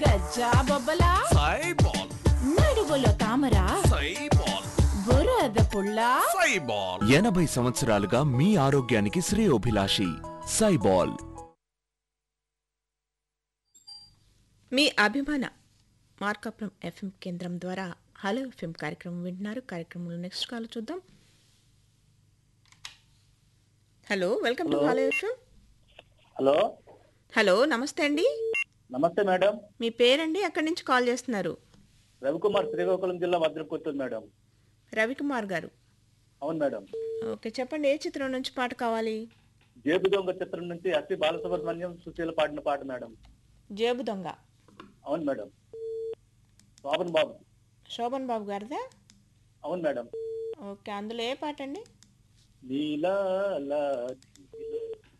గజ్జా బొబ్బలా సైబాల్ నడువులో తామర సైబాల్ బురద పుల్ల సైబాల్ ఎనభై సంవత్సరాలుగా మీ ఆరోగ్యానికి శ్రేయోభిలాషి సైబాల్ మీ అభిమాన మార్కాపురం ఎఫ్ఎం కేంద్రం ద్వారా హలో ఎఫ్ఎం కార్యక్రమం వింటున్నారు కార్యక్రమంలో నెక్స్ట్ కాల్ చూద్దాం hello welcome to hello FM hello hello నమస్తే అండి నమస్తే మేడం మీ పేరండి ఎక్కడి నుంచి కాల్ చేస్తున్నారు రవికుమార్ శ్రీకాకుళం జిల్లా భద్రకొత్తూరు మేడం రవికుమార్ గారు అవును మేడం ఓకే చెప్పండి ఏ చిత్రం నుంచి పాట కావాలి జేబు దొంగ చిత్రం నుంచి ఎస్పి బాలసుబ్రహ్మణ్యం సుశీల పాడిన పాట మేడం జేబు దొంగ అవును మేడం శోభన్ బాబు శోభన్ బాబు గారిదా అవును మేడం ఓకే అందులో ఏ పాట అండి నీలా